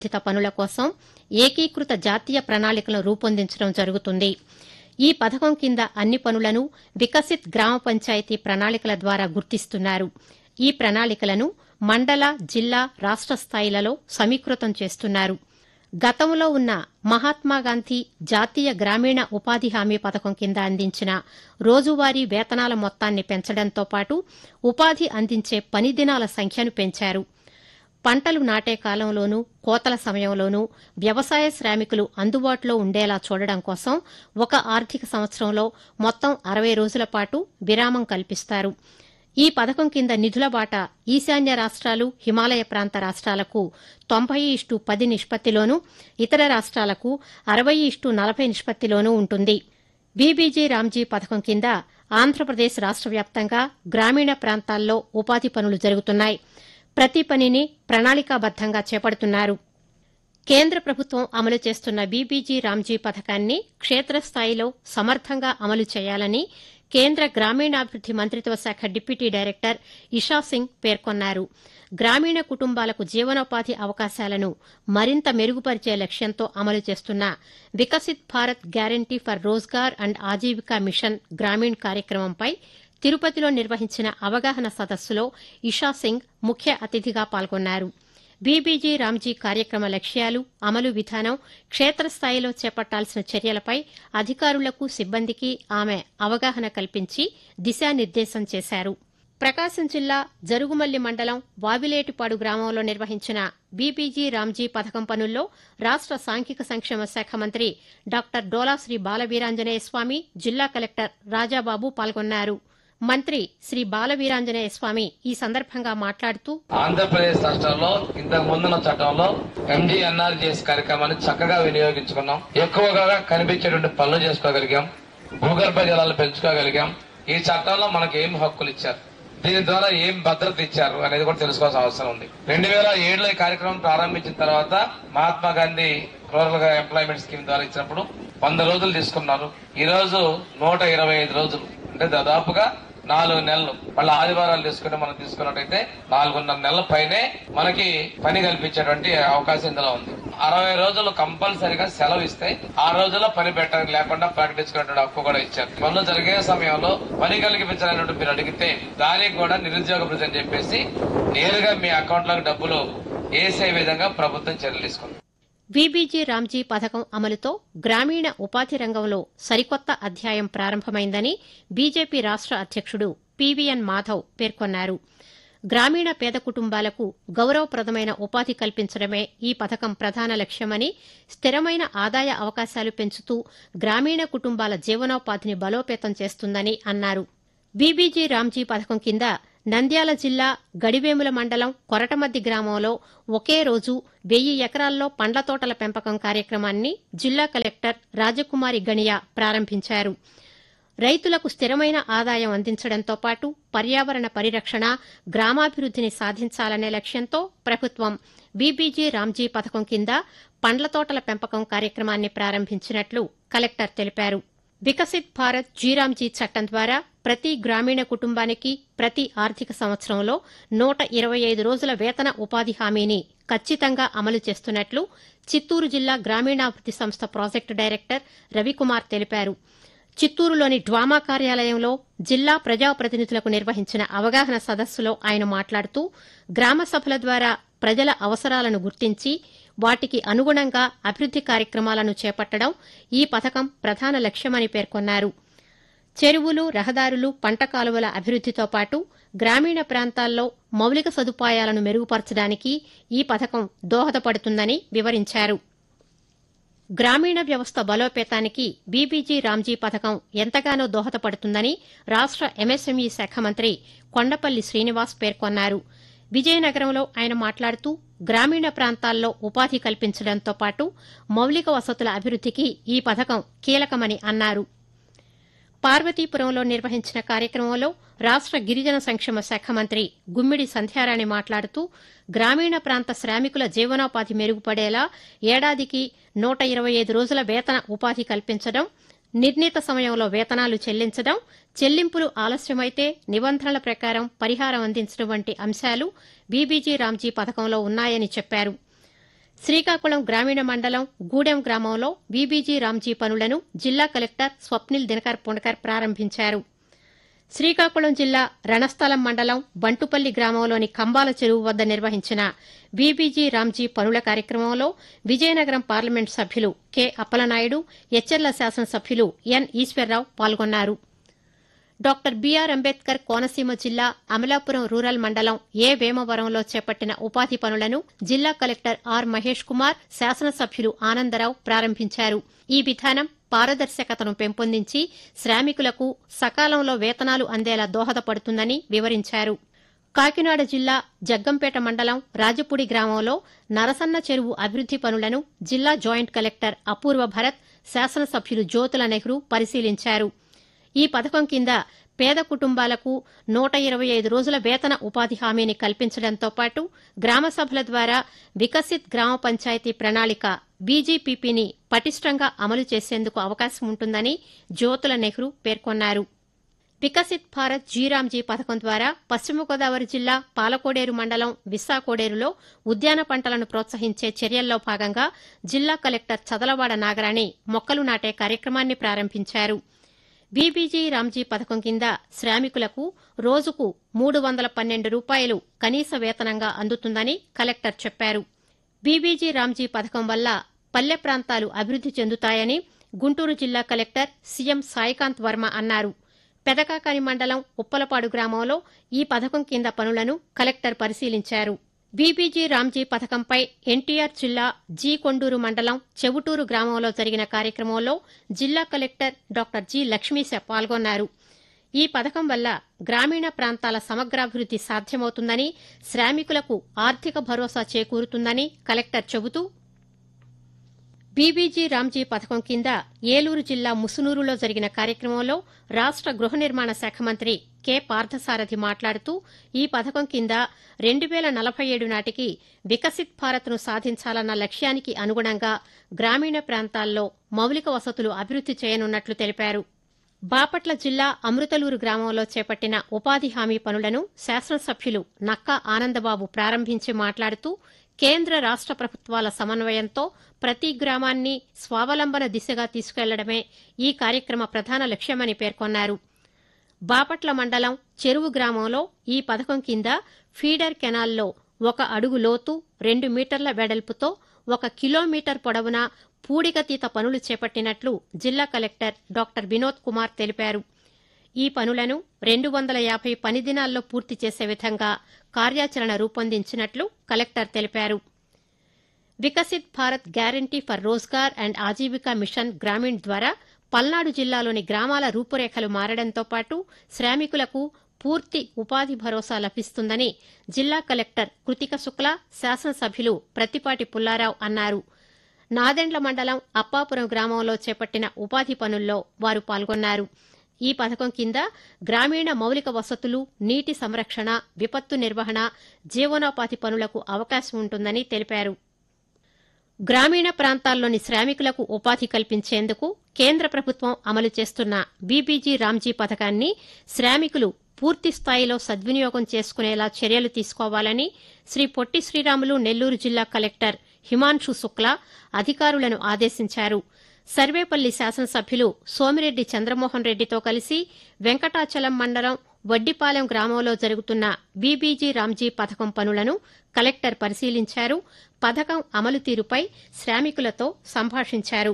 సంబంధిత పనుల కోసం ఏకీకృత జాతీయ ప్రణాళికలను రూపొందించడం జరుగుతుంది ఈ పథకం కింద అన్ని పనులను వికసిత్ గ్రామ పంచాయతీ ప్రణాళికల ద్వారా గుర్తిస్తున్నారు ఈ ప్రణాళికలను మండల జిల్లా రాష్ట స్థాయిలలో సమీకృతం చేస్తున్నారు గతంలో ఉన్న మహాత్మాగాంధీ జాతీయ గ్రామీణ ఉపాధి హామీ పథకం కింద అందించిన రోజువారీ వేతనాల మొత్తాన్ని పెంచడంతో పాటు ఉపాధి అందించే పని దినాల సంఖ్యను పెంచారు పంటలు నాటే కాలంలోనూ కోతల సమయంలోనూ వ్యవసాయ శ్రామికులు అందుబాటులో ఉండేలా చూడడం కోసం ఒక ఆర్థిక సంవత్సరంలో మొత్తం అరవై రోజుల పాటు విరామం కల్పిస్తారు ఈ పథకం కింద నిధుల బాట ఈశాన్య రాష్ట్రాలు హిమాలయ ప్రాంత రాష్ట్రాలకు తొంభై ఇష్టు పది నిష్పత్తిలోనూ ఇతర రాష్ట్రాలకు అరవై ఇష్టు నలభై నిష్పత్తిలోనూ ఉంటుంది బీబీజీ రామ్జీ పథకం కింద ఆంధ్రప్రదేశ్ రాష్ట వ్యాప్తంగా గ్రామీణ ప్రాంతాల్లో ఉపాధి పనులు జరుగుతున్నాయి ప్రతి పనిని ప్రణాళికాబద్దంగా చేపడుతున్నారు కేంద్ర ప్రభుత్వం అమలు చేస్తున్న బీబీజీ రామ్జీ పథకాన్ని క్షేత్రస్థాయిలో సమర్థంగా అమలు చేయాలని కేంద్ర గ్రామీణాభివృద్ది మంత్రిత్వ శాఖ డిప్యూటీ డైరెక్టర్ ఇషా సింగ్ పేర్కొన్నారు గ్రామీణ కుటుంబాలకు జీవనోపాధి అవకాశాలను మరింత మెరుగుపరిచే లక్ష్యంతో అమలు చేస్తున్న Viksit Bharat guarantee for Rozgar and Ajeevika mission Gramin కార్యక్రమంపై తిరుపతిలో నిర్వహించిన అవగాహన సదస్సులో ఇషా సింగ్ ముఖ్య అతిథిగా పాల్గొన్నారు బీబీజీ రామ్జీ కార్యక్రమ లక్ష్యాలు అమలు విధానం క్షేత్రస్థాయిలో చేపట్టాల్సిన చర్యలపై అధికారులకు సిబ్బందికి ఆమె అవగాహన కల్పించి దిశానిర్దేశం చేశారు ప్రకాశం జిల్లా జరుగుమల్లి మండలం వావిలేటిపాడు గ్రామంలో నిర్వహించిన బీబీజీ రామ్జీ పథకం పనుల్లో రాష్ట సాంఘిక సంక్షేమ శాఖ మంత్రి డాక్టర్ డోలాశ్రీ బాలవీరాంజనేయ స్వామి జిల్లా కలెక్టర్ రాజాబాబు పాల్గొన్నారు మంత్రి శ్రీ బాలవీరాంజనేయ స్వామి ఈ సందర్భంగా మాట్లాడుతూ ఆంధ్రప్రదేశ్ రాష్ట్రంలో ఇంతకు ముందున్న చట్టంలో ఎంజీఎన్ఆర్జీఎస్ కార్యక్రమాన్ని చక్కగా వినియోగించుకున్నాం ఎక్కువగా కనిపించేటువంటి పనులు చేసుకోగలిగాం భూగర్భ జలాలు పెంచుకోగలిగాం ఈ చట్టంలో మనకు ఏం హక్కులు ఇచ్చారు దీని ద్వారా ఏం భద్రత ఇచ్చారు అనేది కూడా తెలుసుకోవాల్సిన అవసరం ఉంది రెండు వేల ఏడులో ఈ కార్యక్రమం ప్రారంభించిన తర్వాత Mahatma Gandhi rural employment scheme ద్వారా ఇచ్చినప్పుడు వంద రోజులు తీసుకున్నారు ఈ రోజు నూట ఇరవై ఐదు రోజులు అంటే దాదాపుగా నాలుగు నెలలు మళ్ళీ ఆదివారాలు తీసుకుని మనం తీసుకున్నట్టయితే నాలుగున్నర నెలల పైనే మనకి పని కల్పించేటువంటి అవకాశం ఇందులో ఉంది అరవై రోజులు కంపల్సరిగా సెలవు ఇస్తే ఆ రోజుల్లో పని పెట్టడానికి లేకుండా ప్రకటించుకునేటువంటి హక్కు కూడా ఇచ్చారు పనులు జరిగే సమయంలో పని కల్పించాలన్నట్టు మీరు అడిగితే దానికి కూడా నిరుద్యోగ భృతి అని చెప్పేసి నేరుగా మీ అకౌంట్ లోకి డబ్బులు వేసే విధంగా ప్రభుత్వం చర్యలు తీసుకుంది బీబీజీ రామ్జీ పథకం అమలుతో గ్రామీణ ఉపాధి రంగంలో సరికొత్త అధ్యాయం ప్రారంభమైందని బీజేపీ రాష్ట అధ్యక్షుడు పీవీఎన్ మాధవ్ పేర్కొన్నారు గ్రామీణ పేద కుటుంబాలకు గౌరవప్రదమైన ఉపాధి కల్పించడమే ఈ పథకం ప్రధాన లక్ష్యమని స్థిరమైన ఆదాయ అవకాశాలు పెంచుతూ గ్రామీణ కుటుంబాల జీవనోపాధిని బలోపేతం చేస్తుందని అన్నారు బీబీజీ రామ్జీ పథకం కింద నంద్యాల జిల్లా గడివేముల మండలం కొరటమద్ది గ్రామంలో ఒకే రోజు వెయ్యి ఎకరాల్లో పండ్ల తోటల పెంపకం కార్యక్రమాన్ని జిల్లా కలెక్టర్ రాజకుమారి గణియా ప్రారంభించారు రైతులకు స్థిరమైన ఆదాయం అందించడంతో పాటు పర్యావరణ పరిరక్షణ గ్రామాభివృద్దిని సాధించాలనే లక్ష్యంతో ప్రభుత్వం బీబీజీ రామ్జీ పథకం కింద పండ్ల తోటల పెంపకం కార్యక్రమాన్ని ప్రారంభించినట్లు కలెక్టర్ తెలిపారు వికసిత్ భారత్ జీరామ్జీ చట్టం ద్వారా ప్రతి గ్రామీణ కుటుంబానికి ప్రతి ఆర్థిక సంవత్సరంలో నూట ఇరవై ఐదు రోజుల వేతన ఉపాధి హామీని ఖచ్చితంగా అమలు చేస్తున్నట్లు చిత్తూరు జిల్లా గ్రామీణాభివృద్ది సంస్థ ప్రాజెక్టు డైరెక్టర్ రవికుమార్ తెలిపారు చిత్తూరులోని డ్వామా కార్యాలయంలో జిల్లా ప్రజాప్రతినిధులకు నిర్వహించిన అవగాహన సదస్సులో ఆయన మాట్లాడుతూ గ్రామ సభల ద్వారా ప్రజల అవసరాలను గుర్తించి వాటికి అనుగుణంగా అభివృద్ది కార్యక్రమాలను చేపట్టడం ఈ పథకం ప్రధాన లక్ష్యమని పేర్కొన్నారు చెరువులు రహదారులు పంట కాలువల అభివృద్దితో పాటు గ్రామీణ ప్రాంతాల్లో మౌలిక సదుపాయాలను మెరుగుపరచడానికి ఈ పథకం దోహదపడుతుందని వివరించారు గ్రామీణ వ్యవస్థ బలోపేతానికి బీబీజీ రామ్జీ పథకం ఎంతగానో దోహదపడుతుందని రాష్ట ఎంఎస్ఎంఈ శాఖ మంత్రి కొండపల్లి శ్రీనివాస్ పేర్కొన్నారు విజయనగరంలో ఆయన మాట్లాడుతూ గ్రామీణ ప్రాంతాల్లో ఉపాధి కల్పించడంతో పాటు మౌలిక వసతుల అభివృద్దికి ఈ పథకం కీలకమని అన్నారు పార్వతీపురంలో నిర్వహించిన కార్యక్రమంలో రాష్ట గిరిజన సంక్షేమ శాఖ మంత్రి గుమ్మిడి సంధ్యారాణి మాట్లాడుతూ గ్రామీణ ప్రాంత శ్రామికుల జీవనోపాధి మెరుగుపడేలా ఏడాదికి నూట ఇరవై ఐదు రోజుల వేతన ఉపాధి కల్పించడం నిర్ణీత సమయంలో వేతనాలు చెల్లించడం చెల్లింపులు ఆలస్యమైతే నిబంధనల ప్రకారం పరిహారం అందించడం వంటి అంశాలు బీబీజీ రామ్జీ పథకంలో ఉన్నాయని చెప్పారు శ్రీకాకుళం గ్రామీణ మండలం గూడెం గ్రామంలో బీబీజీ రామ్జీ పనులను జిల్లా కలెక్టర్ స్వప్నిల్ దినకర్ పుణకర్ ప్రారంభించారు శ్రీకాకుళం జిల్లా రణస్థలం మండలం బంటుపల్లి గ్రామంలోని కంబాల చెరువు వద్ద నిర్వహించిన బీబీజీ రామ్జీ పనుల కార్యక్రమంలో విజయనగరం పార్లమెంట్ సభ్యులు కె అప్పలనాయుడు ఎచ్చెర్ల శాసనసభ్యులు ఎన్ ఈశ్వర్రావు పాల్గొన్నారు డాక్టర్ బీఆర్ అంబేద్కర్ కోనసీమ జిల్లా అమలాపురం రూరల్ మండలం ఏ వేమవరంలో చేపట్టిన ఉపాధి పనులను జిల్లా కలెక్టర్ ఆర్ మహేష్ కుమార్ శాసనసభ్యులు ఆనందరావు ప్రారంభించారు ఈ విధానం పారదర్శకతను పెంపొందించి శ్రామికులకు సకాలంలో వేతనాలు అందేలా దోహదపడుతుందని వివరించారు కాకినాడ జిల్లా జగ్గంపేట మండలం రాజపూడి గ్రామంలో నరసన్న చెరువు అభివృద్ది పనులను జిల్లా జాయింట్ కలెక్టర్ అపూర్వ భరత్ శాసనసభ్యులు జ్యోతుల నెహ్రూ పరిశీలించారు ఈ పథకం కింద పేద కుటుంబాలకు నూట ఇరవై ఐదు రోజుల వేతన ఉపాధి హామీని కల్పించడంతో పాటు గ్రామ సభల ద్వారా వికసిత్ గ్రామ పంచాయతీ ప్రణాళిక బీజీపీపీని పటిష్టంగా అమలు చేసేందుకు అవకాశం ఉంటుందని జ్యోతుల నెహ్రూ పేర్కొన్నారు వికసిత్ భారత్ జీరామ్జీ పథకం ద్వారా పశ్చిమ గోదావరి జిల్లా పాలకోడేరు మండలం విస్సాకోడేరులో ఉద్యాన పంటలను ప్రోత్సహించే చర్యల్లో భాగంగా జిల్లా కలెక్టర్ చదలవాడ నాగరాణి మొక్కలు నాటే కార్యక్రమాన్ని ప్రారంభించారు బీబీజీ రామ్జీ పథకం కింద శ్రామికులకు రోజుకు మూడు వందల పన్నెండు రూపాయలు కనీస వేతనంగా అందుతుందని కలెక్టర్ చెప్పారు బీబీజీ రామ్జీ పథకం వల్ల పల్లె ప్రాంతాలు అభివృద్ది చెందుతాయని గుంటూరు జిల్లా కలెక్టర్ సీఎం సాయికాంత్ వర్మ అన్నారు పెదకాకాని మండలం ఉప్పలపాడు గ్రామంలో ఈ పథకం కింద పనులను కలెక్టర్ పరిశీలించారు బీబీజీ రామ్జీ పథకంపై ఎన్టీఆర్ జిల్లా జీ కొండూరు మండలం చెవుటూరు గ్రామంలో జరిగిన కార్యక్రమంలో జిల్లా కలెక్టర్ డాక్టర్ జి లక్ష్మీశ పాల్గొన్నారు ఈ పథకం వల్ల గ్రామీణ ప్రాంతాల సమగ్రాభివృద్ది సాధ్యమవుతుందని శ్రామికులకు ఆర్థిక భరోసా చేకూరుతుందని కలెక్టర్ చెబుతూ బీబీజీ రామ్జీ పథకం కింద ఏలూరు జిల్లా ముసునూరులో జరిగిన కార్యక్రమంలో రాష్ట గృహ నిర్మాణ శాఖ మంత్రి కె పార్థసారథి మాట్లాడుతూ ఈ పథకం కింద రెండు వేల నలభై ఏడు నాటికి వికసిత్ భారత్ను సాధించాలన్న లక్ష్యానికి అనుగుణంగా గ్రామీణ ప్రాంతాల్లో మౌలిక వసతులు అభివృద్ది చేయనున్నట్లు తెలిపారు బాపట్ల జిల్లా అమృతలూరు గ్రామంలో చేపట్టిన ఉపాధి హామీ పనులను శాసనసభ్యులు నక్కా ఆనందబాబు ప్రారంభించి మాట్లాడుతూ కేంద్ర రాష్ట ప్రభుత్వాల సమన్వయంతో ప్రతి గ్రామాన్ని స్వావలంబన దిశగా తీసుకెళ్లడమే ఈ కార్యక్రమ ప్రధాన లక్ష్యమని పేర్కొన్నారు బాపట్ల మండలం చెరువు గ్రామంలో ఈ పథకం కింద ఫీడర్ కెనాల్లో ఒక అడుగు లోతు రెండు మీటర్ల వెడల్పుతో ఒక కిలోమీటర్ పొడవున పూడికతీత పనులు చేపట్టినట్లు జిల్లా కలెక్టర్ డాక్టర్ వినోద్ కుమార్ తెలిపారు ఈ పనులను రెండు వందల యాభై పని దినాల్లో పూర్తి చేసే విధంగా కార్యాచరణ రూపొందించినట్లు కలెక్టర్ తెలిపారు Viksit Bharat guarantee for Rozgar and Ajeevika mission Gramin ద్వారా పల్నాడు జిల్లాలోని గ్రామాల రూపురేఖలు మారడంతో పాటు శ్రామికులకు పూర్తి ఉపాధి భరోసా లభిస్తుందని జిల్లా కలెక్టర్ కృతిక శుక్ల శాసనసభ్యులు ప్రతిపాటి పుల్లారావు అన్నారు నాదెండ్ల మండలం అప్పాపురం గ్రామంలో చేపట్టిన ఉపాధి పనుల్లో వారు పాల్గొన్నారు ఈ పథకం కింద గ్రామీణ మౌలిక వసతులు నీటి సంరక్షణ విపత్తు నిర్వహణ జీవనోపాధి పనులకు అవకాశం ఉంటుందని తెలిపారు గ్రామీణ ప్రాంతాల్లోని శ్రామికులకు ఉపాధి కల్పించేందుకు కేంద్ర ప్రభుత్వం అమలు చేస్తున్న బీబీజీ రామ్జీ పథకాన్ని శ్రామికులు పూర్తి స్థాయిలో సద్వినియోగం చేసుకునేలా చర్యలు తీసుకోవాలని శ్రీ పొట్టి శ్రీరాములు నెల్లూరు జిల్లా కలెక్టర్ హిమాన్షు శుక్లా అధికారులను ఆదేశించారు సర్వేపల్లి శాసనసభ్యులు సోమిరెడ్డి చంద్రమోహన్ రెడ్డితో కలిసి వెంకటాచలం మండలం వడ్డిపాలెం గ్రామంలో జరుగుతున్న బీబీజీ రామ్జీ పథకం పనులను కలెక్టర్ పరిశీలించారు పథకం అమలు తీరుపై శ్రామికులతో సంభాషించారు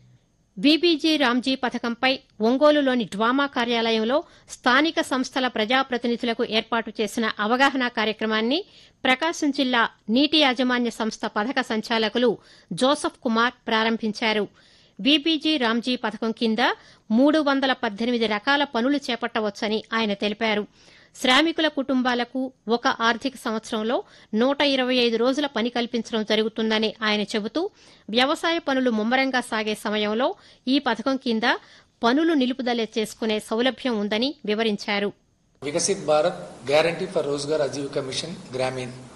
బీబీజీ రామ్జీ పథకంపై ఒంగోలులోని డ్వామా కార్యాలయంలో స్థానిక సంస్థల ప్రజాప్రతినిధులకు ఏర్పాటు చేసిన అవగాహన కార్యక్రమాన్ని ప్రకాశం జిల్లా నీటి యాజమాన్య సంస్థ పథక సంచాలకులు జోసఫ్ కుమార్ ప్రారంభించారు బీబీజీ రామ్జీ పథకం కింద మూడు వందల పద్దెనిమిది రకాల పనులు చేపట్టవచ్చని ఆయన తెలిపారు శ్రామికుల కుటుంబాలకు ఒక ఆర్థిక సంవత్సరంలో నూట ఇరవై ఐదు రోజుల పని కల్పించడం జరుగుతుందని ఆయన చెబుతూ వ్యవసాయ పనులు ముమ్మరంగా సాగే సమయంలో ఈ పథకం కింద పనులు నిలుపుదల చేసుకునే సౌలభ్యం ఉందని వివరించారు Viksit Bharat guarantee for Rozgar Ajeevika mission Gramin ఈ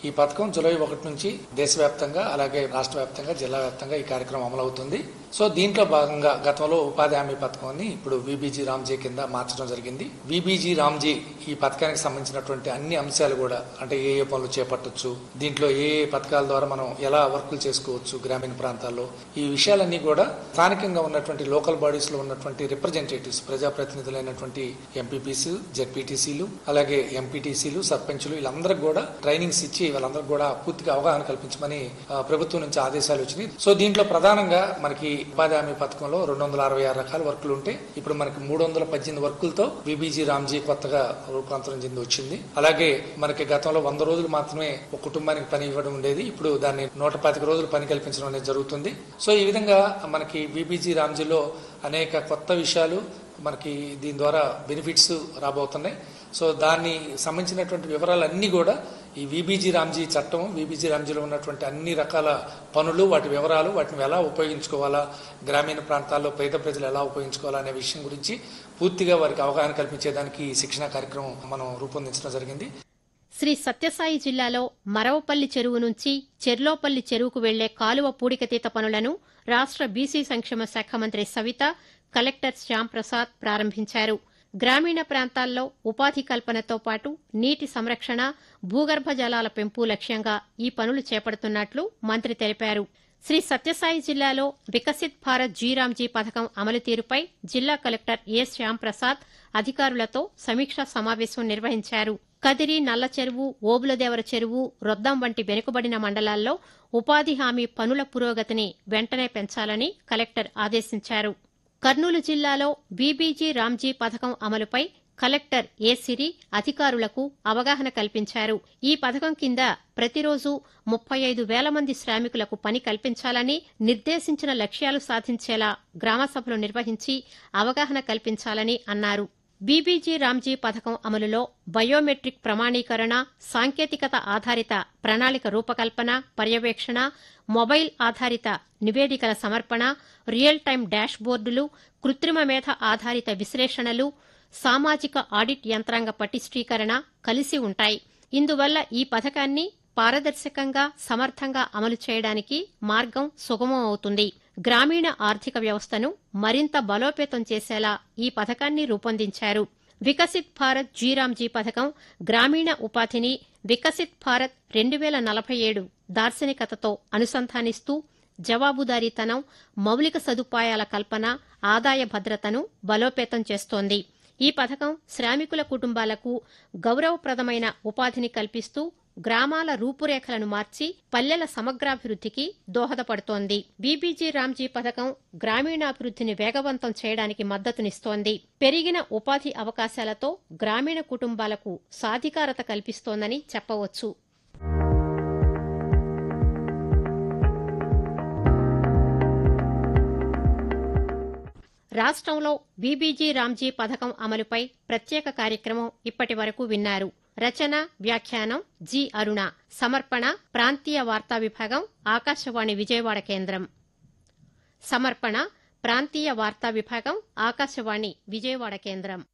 ఈ పథకం జూలై ఒకటి నుంచి దేశవ్యాప్తంగా అలాగే రాష్ట్ర వ్యాప్తంగా జిల్లా వ్యాప్తంగా ఈ కార్యక్రమం అమలవుతుంది సో దీంట్లో భాగంగా గతంలో ఉపాధి హామీ పథకాన్ని ఇప్పుడు విబీజీ రామ్జీ కింద మార్చడం జరిగింది విబీజీ రామ్జీ ఈ పథకానికి సంబంధించినటువంటి అన్ని అంశాలు కూడా అంటే ఏ ఏ పనులు చేపట్టొచ్చు దీంట్లో ఏ ఏ పథకాల ద్వారా మనం ఎలా వర్కులు చేసుకోవచ్చు గ్రామీణ ప్రాంతాల్లో ఈ విషయాలన్నీ కూడా స్థానికంగా ఉన్నటువంటి లోకల్ బాడీస్ లో ఉన్నటువంటి రిప్రజెంటేటివ్స్ ప్రజాప్రతినిధులైనటువంటి ఎంపీపీసీ జెడ్పీటీసీలు అలాగే ఎంపీటీసీలు సర్పంచులు వీళ్ళందరికీ కూడా ట్రైనింగ్స్ ఇచ్చి వాళ్ళందరికీ కూడా పూర్తిగా అవగాహన కల్పించమని ఆ, ప్రభుత్వం నుంచి ఆదేశాలు వచ్చినాయి సో దీంట్లో ప్రధానంగా మనకి ఉపాధి హామీ పథకంలో రెండు వందల అరవై ఆరు రకాల వర్కులు ఉంటే ఇప్పుడు మనకి మూడు వందల పద్దెనిమిది వర్కులతో బీబీజీ రామ్జీ కొత్తగా రూపాంతరం చెంది వచ్చింది అలాగే మనకి గతంలో వంద రోజులు మాత్రమే ఒక కుటుంబానికి పని ఇవ్వడం ఉండేది ఇప్పుడు దాన్ని నూట పాతిక రోజులు పని కల్పించడం అనేది జరుగుతుంది సో ఈ విధంగా మనకి బీబీజీ రామ్జీలో అనేక కొత్త విషయాలు మనకి దీని ద్వారా బెనిఫిట్స్ రాబోతున్నాయి సో దాన్ని సంబంధించినటువంటి వివరాలన్నీ కూడా ఈ విబీజీ రామ్జీ చట్టం విబీజీ రామ్జీలో ఉన్నటువంటి అన్ని రకాల పనులు వాటి వివరాలు వాటిని ఎలా ఉపయోగించుకోవాలా గ్రామీణ ప్రాంతాల్లో పేద ప్రజలు ఎలా ఉపయోగించుకోవాలా అనే విషయం గురించి పూర్తిగా వారికి అవగాహన కల్పించేదానికి ఈ శిక్షణ కార్యక్రమం మనం రూపొందించడం జరిగింది శ్రీ సత్యసాయి జిల్లాలో మరవపల్లి చెరువు నుంచి చెర్లోపల్లి చెరువుకు వెళ్లే కాలువ పూడికతీత పనులను రాష్ట్ర బీసీ సంక్షేమ శాఖ మంత్రి సవిత కలెక్టర్ శ్యాంప్రసాద్ ప్రారంభించారు గ్రామీణ ప్రాంతాల్లో ఉపాధి కల్పనతో పాటు నీటి సంరక్షణ భూగర్భ జలాల పెంపు లక్ష్యంగా ఈ పనులు చేపడుతున్నట్లు మంత్రి తెలిపారు శ్రీ సత్యసాయి జిల్లాలో వికసిత్ భారత్ జీరామ్జీ పథకం అమలు తీరుపై జిల్లా కలెక్టర్ ఏ శ్యాంప్రసాద్ అధికారులతో సమీక్షా సమావేశం నిర్వహించారు కదిరి నల్ల చెరువు ఓబులదేవర చెరువు రొద్దం వంటి వెనుకబడిన మండలాల్లో ఉపాధి హామీ పనుల పురోగతిని వెంటనే పెంచాలని కలెక్టర్ ఆదేశించారు కర్నూలు జిల్లాలో బీబీజీ రామ్జీ పథకం అమలుపై కలెక్టర్ ఏ సిరి అధికారులకు అవగాహన కల్పించారు ఈ పథకం కింద ప్రతిరోజు ముప్పై ఐదు వేల మంది శ్రామికులకు పని కల్పించాలని నిర్దేశించిన లక్ష్యాలు సాధించేలా గ్రామసభలు నిర్వహించి అవగాహన కల్పించాలని అన్నారు బీబీజీ రామ్జీ పథకం అమలులో బయోమెట్రిక్ ప్రమాణీకరణ సాంకేతికత ఆధారిత ప్రణాళిక రూపకల్పన పర్యవేక్షణ మొబైల్ ఆధారిత నివేదికల సమర్పణ రియల్ టైం డాష్ బోర్డులు కృత్రిమ మేధ ఆధారిత విశ్లేషణలు సామాజిక ఆడిట్ యంత్రాంగ పటిష్టీకరణ కలిసి ఉంటాయి ఇందువల్ల ఈ పథకాన్ని పారదర్శకంగా సమర్థంగా అమలు చేయడానికి మార్గం సుగమం అవుతుంది గ్రామీణ ఆర్థిక వ్యవస్థను మరింత బలోపేతం చేసేలా ఈ పథకాన్ని రూపొందించారు వికసిత్ భారత్ జీరామ్జీ పథకం గ్రామీణ ఉపాధిని వికసిత్ భారత్ రెండు వేల నలభై ఏడు దార్శనికతతో అనుసంధానిస్తూ జవాబుదారీతనం మౌలిక సదుపాయాల కల్పన ఆదాయ భద్రతను బలోపేతం చేస్తోంది ఈ పథకం శ్రామికుల కుటుంబాలకు గౌరవప్రదమైన ఉపాధిని కల్పిస్తూ గ్రామాల రూపురేఖలను మార్చి పల్లెల సమగ్రాభివృద్ధికి దోహదపడుతోంది బీబీజీ రామ్జీ పథకం గ్రామీణాభివృద్ధిని వేగవంతం చేయడానికి మద్దతునిస్తోంది పెరిగిన ఉపాధి అవకాశాలతో గ్రామీణ కుటుంబాలకు సాధికారత కల్పిస్తోందని చెప్పవచ్చు రాష్ట్రంలో బీబీజీ రామ్జీ పథకం అమలుపై ప్రత్యేక కార్యక్రమం ఇప్పటి వరకు విన్నారు రచన వ్యాఖ్యానం జి అరుణ సమర్పణ ప్రాంతీయ వార్తా విభాగం ఆకాశవాణి విజయవాడ కేంద్రం సమర్పణ ప్రాంతీయ వార్తా విభాగం ఆకాశవాణి విజయవాడ కేంద్రం